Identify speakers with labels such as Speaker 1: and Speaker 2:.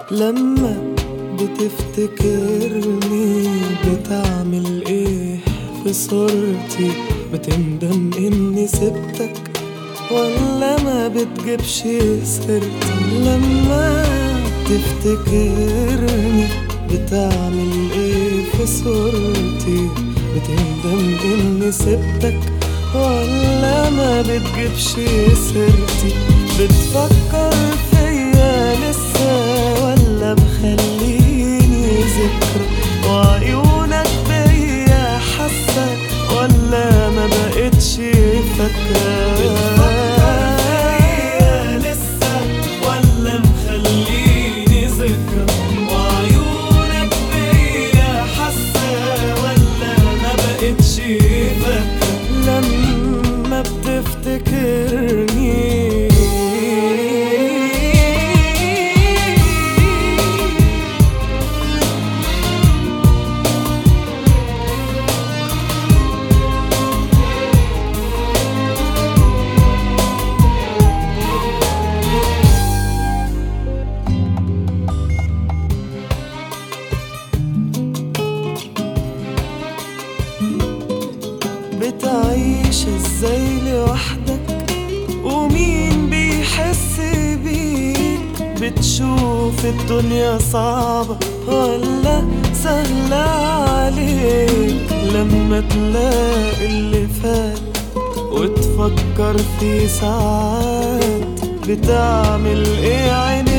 Speaker 1: لما بتفتكرني بتعمل ايه في صورتي بتندم اني سبتك ولا ما بتجيبش سيرتي لما تفتكرني بتعمل ايه في صورتي بتندم اني سبتك ولا ما بتجيبش سيرتي بتفكر فيا لسه ولا مخليني ذكرى وعيونك بيا حاسة ولا ما بقتش فاكرة بتفكر فيا لسه ولا مخليني ذكرى وعيونك بيا حاسة ولا ما بقتش فاكرة لما بتفتكرني بتعيش ازاي لوحدك ومين بيحس بيك بتشوف الدنيا صعبة ولا سهلة عليك لما تلاقي اللي فات وتفكر فيه ساعات بتعمل ايه عينيك